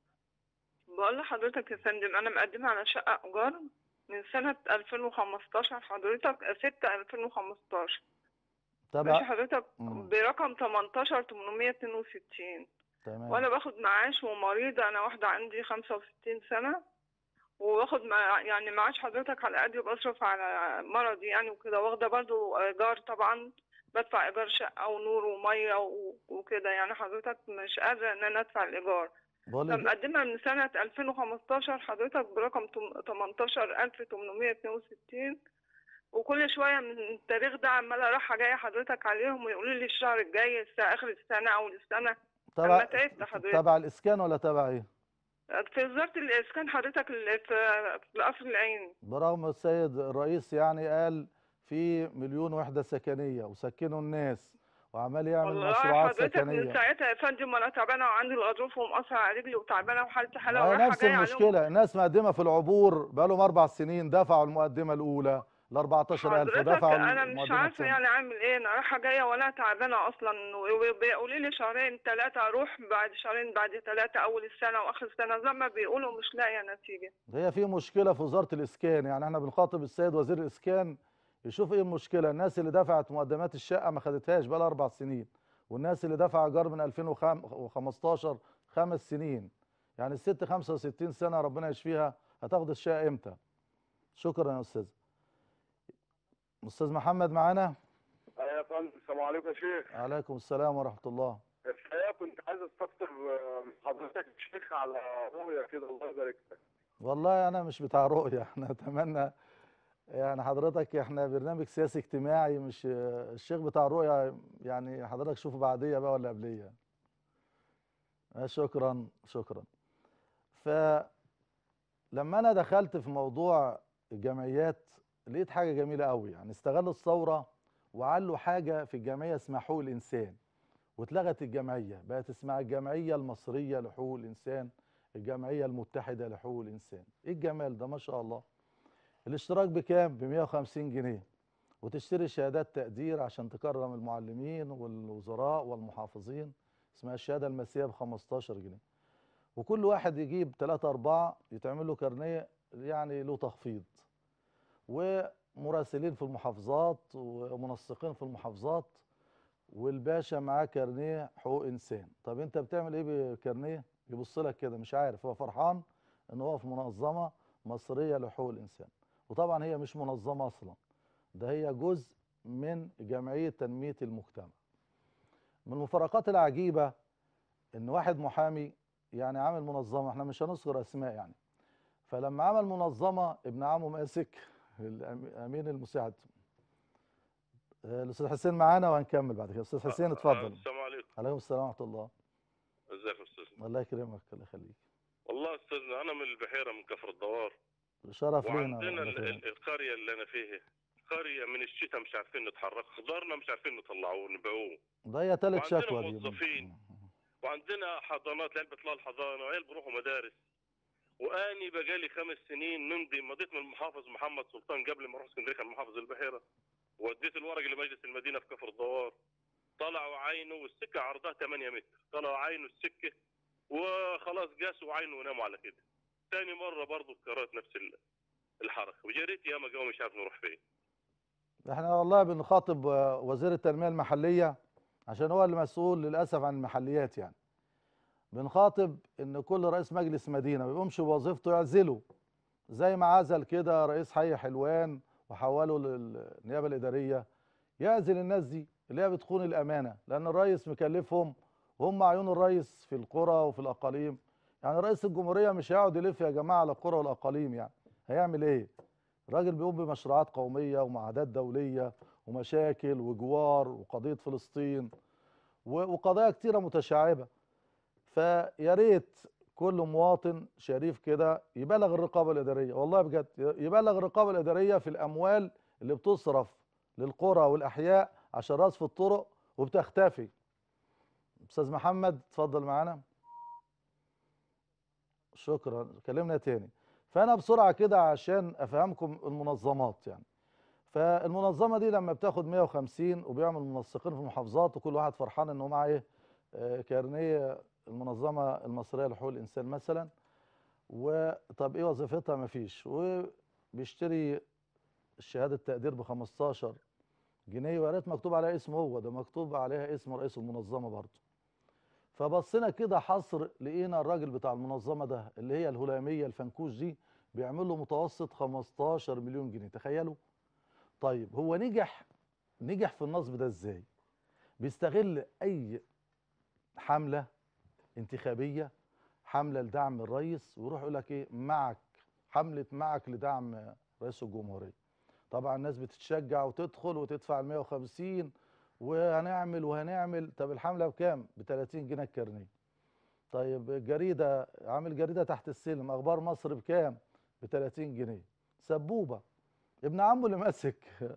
بقول لحضرتك يا فندم انا مقدمه على شقه ايجار من سنه 2015 حضرتك 6 2015 ماشي تبع حضرتك مم. برقم 18 862 تمام وانا باخد معاش ومريضه انا واحده عندي 65 سنه وباخد مع يعني معاش حضرتك على قدي وبصرف على مرضي يعني وكده واخده برضو ايجار طبعا بدفع ايجار شقه ونور وميه و- وكده يعني حضرتك مش قادره ان انا ادفع الايجار بقول لك فمقدمة من سنة 2015 حضرتك برقم تم- 18862 وكل شوية من التاريخ ده عمالة رايحة جاية حضرتك عليهم ويقولوا لي الشهر الجاي الساعة آخر السنة أو السنة أما تبع تعبت حضرتك تبع الاسكان ولا تبع ايه في وزارة الإسكان حضرتك اللي في في قصر العين برغم السيد الرئيس يعني قال في مليون وحدة سكنية وسكنوا الناس وعمال يعمل والله مشروعات حضرتك من سكنية ساعتها يا فندم وانا تعبانه وعندي الغضروف ومقصر على رجلي وتعبانه وحالتي حاله ما هي ورايحه نفس جايه عليهم المشكلة الناس مقدمة في العبور بقالهم أربع سنين دفعوا المقدمة الأولى ل 14000 حضرتك ودفعوا انا مش المقدمة عارفه الثانية يعني اعمل ايه انا رايحه جايه وانا تعبانه اصلا وبيقولوا لي شهرين ثلاثه اروح بعد شهرين بعد ثلاثه اول السنه واخر السنه زي ما بيقولوا مش لاقيه نتيجه هي في مشكلة في وزارة الإسكان يعني احنا بنخاطب السيد وزير الإسكان يشوف إيه المشكلة الناس اللي دفعت مقدمات الشقة ما خدتهاش بقى لها أربع سنين والناس اللي دفع إيجار من 2015 خمس سنين يعني الست 65 سنة ربنا يشفيها هتاخد الشقة إمتى؟ شكرا يا أستاذ أستاذ محمد معانا ايوه يا فندم السلام عليكم يا شيخ عليكم السلام ورحمة الله الحقيقه كنت عايز استفسر آه، من حضرتك يا شيخ على رؤيه كده الله يبارك لك والله انا مش بتاع رؤيه احنا اتمنى يعني حضرتك احنا برنامج سياسي اجتماعي مش الشيخ بتاع الرؤيه يعني حضرتك شوفه بعديه بقى ولا قبليه آه، شكرا شكرا فلما انا دخلت في موضوع الجمعيات لقيت حاجه جميله قوي يعني استغلوا الثوره وعلوا حاجه في الجمعيه اسمها حقوق الانسان واتلغت الجمعيه بقت اسمها الجمعيه المصريه لحقوق الانسان الجمعيه المتحده لحقوق الانسان ايه الجمال ده ما شاء الله الاشتراك بكام ب 150 جنيه وتشتري شهادات تقدير عشان تكرم المعلمين والوزراء والمحافظين اسمها الشهاده المسيه ب 15 جنيه وكل واحد يجيب 3 4 يتعمل له كارنيه يعني له تخفيض ومراسلين في المحافظات ومنسقين في المحافظات والباشا معاه كارنيه حقوق انسان طب انت بتعمل ايه بكارنيه يبص لك كده مش عارف هو فرحان ان هو في منظمه مصريه لحقوق الانسان وطبعا هي مش منظمه اصلا ده هي جزء من جمعيه تنميه المجتمع من المفارقات العجيبه ان واحد محامي يعني عامل منظمه احنا مش هنذكر اسماء يعني فلما عمل منظمه ابن عمه ماسك الامين المساعد آه، الاستاذ حسين معانا وهنكمل بعد كده استاذ حسين اتفضل السلام عليكم عليكم السلام ورحمه الله ازيك يا استاذ الله يكرمك الله يخليك والله استاذنا انا من البحيره من كفر الدوار شرف لينا وعندنا ال- الله ال- القريه اللي انا فيها قريه من الشتاء مش عارفين نتحرك خضارنا مش عارفين نطلعوه نبيعوه ده هي تالت وعندنا شكوى دي موظفين وعندنا حضانات العيال بيطلعوا الحضانه وعيال بيروحوا مدارس واني بقالي خمس سنين نمضي مضيت من المحافظ محمد سلطان قبل ما اروح اسكندريه كان محافظ البحيره وديت الورق لمجلس المدينه في كفر الدوار طلعوا عينه والسكه عرضها 8 متر طلعوا عينه السكه وخلاص قاسوا عينه وناموا على كده ثاني مره برضه كررت نفس ال- الحركه وجريت ياما جو مش عارف نروح فين احنا والله بنخاطب آه، وزير التنميه المحليه عشان هو اللي مسؤول للاسف عن المحليات يعني بنخاطب ان كل رئيس مجلس مدينه ما بيقومش بوظيفته يعزله زي ما عزل كده رئيس حي حلوان وحوله للنيابه الاداريه يعزل الناس دي اللي هي بتخون الامانه لان الرئيس مكلفهم وهم عيون الرئيس في القرى وفي الاقاليم يعني رئيس الجمهوريه مش هيقعد يلف يا جماعه على القرى والاقاليم يعني هيعمل ايه الراجل بيقوم بمشروعات قوميه ومعادات دوليه ومشاكل وجوار وقضيه فلسطين و- وقضايا كتيره متشعبه فيا ريت كل مواطن شريف كده يبلغ الرقابه الاداريه والله بجد يبلغ الرقابه الاداريه في الاموال اللي بتصرف للقرى والاحياء عشان رصف الطرق وبتختفي استاذ محمد اتفضل معانا شكرا كلمنا تاني فانا بسرعه كده عشان افهمكم المنظمات يعني فالمنظمه دي لما بتاخد 150 وبيعمل منسقين في المحافظات وكل واحد فرحان ان هو معاه ايه آه، كارنيه المنظمه المصريه لحقوق الانسان مثلا وطب ايه وظيفتها مفيش وبيشتري شهاده تقدير ب 15 جنيه ويا ريت مكتوب عليها اسمه هو ده مكتوب عليها اسم رئيس المنظمه برضه فبصينا كده حصر لقينا الراجل بتاع المنظمه ده اللي هي الهلاميه الفنكوش دي بيعمل له متوسط 15 مليون جنيه تخيلوا طيب هو نجح نجح في النصب ده ازاي بيستغل اي حمله انتخابيه حمله لدعم الرئيس ويروح يقول لك ايه معك حمله معك لدعم رئيس الجمهوريه طبعا الناس بتتشجع وتدخل وتدفع ال 150 وهنعمل وهنعمل طب الحمله بكام ب 30 جنيه الكارنيه طيب الجريده عامل جريده تحت السلم اخبار مصر بكام ب 30 جنيه سبوبه ابن عمه اللي ماسك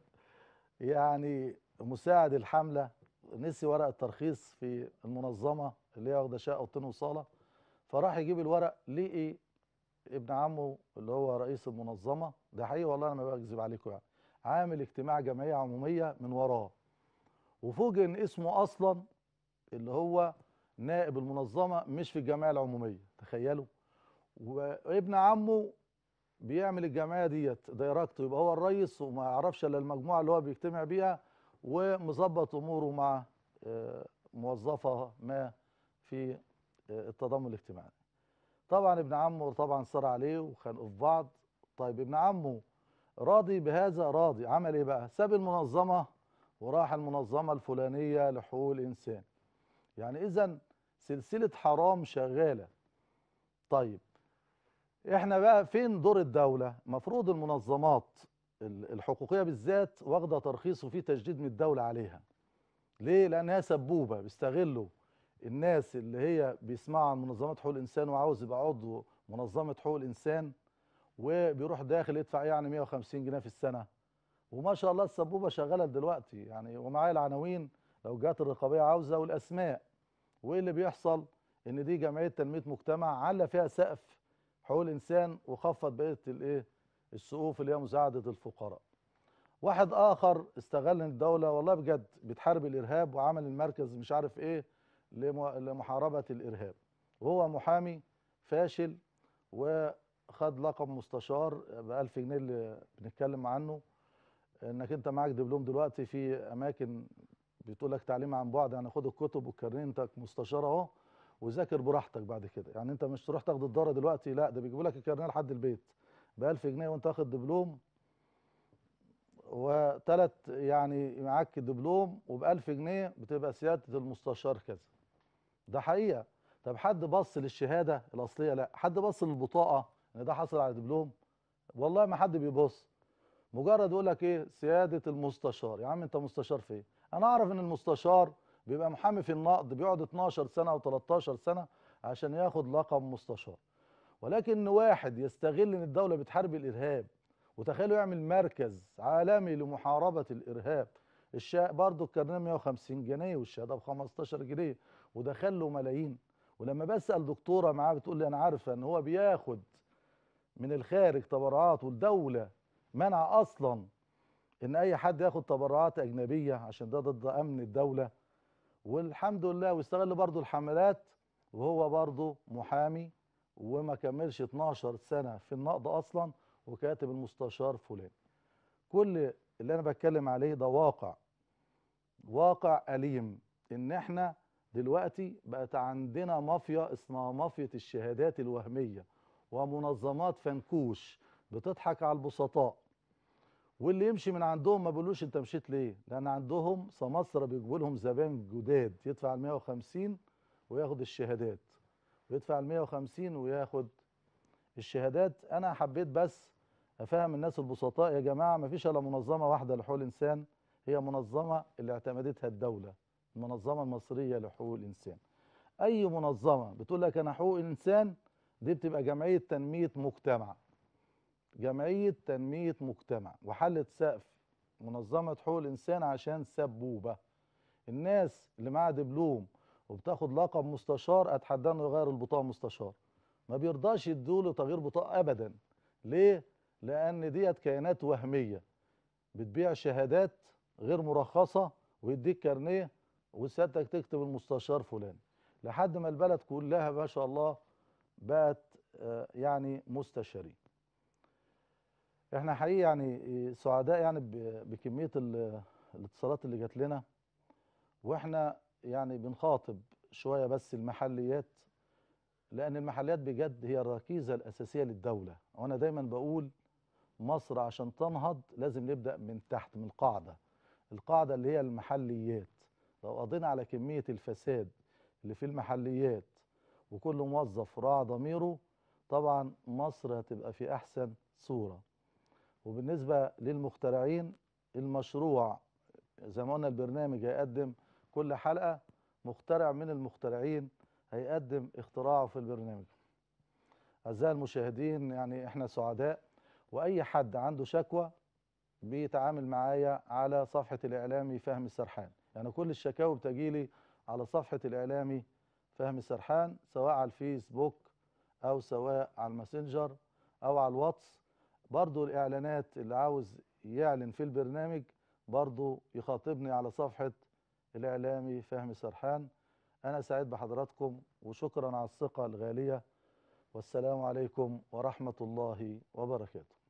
يعني مساعد الحمله نسي ورق الترخيص في المنظمه اللي هي واخده شقه اوضتين وصاله فراح يجيب الورق لقي ابن عمه اللي هو رئيس المنظمه ده حقيقي والله انا ما بكذب عليكم يعني عامل اجتماع جمعيه عموميه من وراه وفوجئ ان اسمه اصلا اللي هو نائب المنظمه مش في الجمعيه العموميه تخيلوا وابن عمه بيعمل الجمعيه ديت دايركته يبقى هو الرئيس وما يعرفش الا المجموعه اللي هو بيجتمع بيها ومظبط اموره مع آه، موظفه ما في آه، التضامن الاجتماعي طبعا ابن عمه طبعا صار عليه وخانقوا في بعض طيب ابن عمه راضي بهذا راضي عمل ايه بقى ساب المنظمه وراح المنظمه الفلانيه لحقوق الانسان يعني اذا سلسله حرام شغاله طيب احنا بقى فين دور الدوله مفروض المنظمات ال- الحقوقيه بالذات واخده ترخيص وفي تجديد من الدوله عليها ليه لانها سبوبه بيستغلوا الناس اللي هي بيسمعوا عن منظمات حقوق الانسان وعاوز يبقى عضو منظمه حقوق الانسان وبيروح داخل يدفع يعني 150 جنيه في السنه وما شاء الله السبوبه شغاله دلوقتي يعني ومعايا العناوين لو جات الرقابيه عاوزه والاسماء وايه اللي بيحصل ان دي جمعيه تنميه مجتمع على فيها سقف حقوق الانسان وخفض بقيه الايه السقوف اللي هي مساعده الفقراء واحد اخر استغل الدوله والله بجد بتحارب الارهاب وعمل المركز مش عارف ايه لم- لمحاربه الارهاب وهو محامي فاشل وخد لقب مستشار ب 1000 جنيه اللي بنتكلم عنه انك انت معاك دبلوم دلوقتي في اماكن بتقول لك تعليم عن بعد يعني خد الكتب وكارنتك مستشار اهو وذاكر براحتك بعد كده يعني انت مش تروح تاخد الدوره دلوقتي لا ده بيجيبوا لك الكارنيه لحد البيت ب 1000 جنيه وانت واخد دبلوم وثلاث يعني معاك دبلوم وب 1000 جنيه بتبقى سياده المستشار كذا ده حقيقه طب حد بص للشهاده الاصليه لا حد بص للبطاقه ان ده حصل على دبلوم والله ما حد بيبص مجرد يقول لك ايه سياده المستشار يا عم انت مستشار في ايه انا اعرف ان المستشار بيبقى محامي في النقد بيقعد 12 سنه او 13 سنه عشان ياخد لقب مستشار ولكن واحد يستغل ان الدوله بتحارب الارهاب وتخيلوا يعمل مركز عالمي لمحاربه الارهاب الشا برضه الكارنيه 150 جنيه والشهاده ب 15 جنيه ودخل له ملايين ولما بسال دكتوره معاه بتقول لي انا عارفه ان هو بياخد من الخارج تبرعات والدوله منع اصلا ان اي حد ياخد تبرعات اجنبيه عشان ده ضد امن الدوله والحمد لله واستغل برضه الحملات وهو برضه محامي وما كملش 12 سنه في النقد اصلا وكاتب المستشار فلان كل اللي انا بتكلم عليه ده واقع واقع اليم ان احنا دلوقتي بقت عندنا مافيا اسمها مافيا الشهادات الوهميه ومنظمات فنكوش بتضحك على البسطاء واللي يمشي من عندهم ما بيقولوش انت مشيت ليه لان عندهم سماسره بيجيبوا لهم زبائن جداد يدفع ال 150 وياخد الشهادات ويدفع ال 150 وياخد الشهادات انا حبيت بس افهم الناس البسطاء يا جماعه ما فيش الا منظمه واحده لحقوق الانسان هي منظمه اللي اعتمدتها الدوله المنظمه المصريه لحقوق الانسان اي منظمه بتقول لك انا حقوق الانسان دي بتبقى جمعيه تنميه مجتمع جمعيه تنميه مجتمع وحلت سقف منظمه حقوق الانسان عشان سبوبه الناس اللي معاها دبلوم وبتاخد لقب مستشار اتحدى انه يغير البطاقه مستشار ما بيرضاش يدوله تغيير بطاقه ابدا ليه لان ديت كيانات وهميه بتبيع شهادات غير مرخصه ويديك كارنيه وسيادتك تكتب المستشار فلان لحد ما البلد كلها ما شاء الله بقت آه، يعني مستشارين احنا حقيقي يعني سعداء يعني ب- بكميه ال- الاتصالات اللي جات لنا واحنا يعني بنخاطب شويه بس المحليات لان المحليات بجد هي الركيزه الاساسيه للدوله وانا دايما بقول مصر عشان تنهض لازم نبدا من تحت من القاعده القاعده اللي هي المحليات لو قضينا على كميه الفساد اللي في المحليات وكل موظف راعى ضميره طبعا مصر هتبقى في احسن صوره وبالنسبه للمخترعين المشروع زي ما قلنا البرنامج هيقدم كل حلقه مخترع من المخترعين هيقدم اختراعه في البرنامج أعزائي المشاهدين يعني احنا سعداء وأي حد عنده شكوى بيتعامل معايا على صفحة الإعلامي فهمي السرحان يعني كل الشكاوى بتجيلي على صفحة الإعلامي فهمي السرحان سواء على الفيسبوك أو سواء على الماسنجر أو على الواتس برضو الإعلانات اللي عاوز يعلن في البرنامج برضو يخاطبني على صفحة الإعلامي فهمي سرحان أنا سعيد بحضراتكم وشكرا على الثقة الغالية والسلام عليكم ورحمة الله وبركاته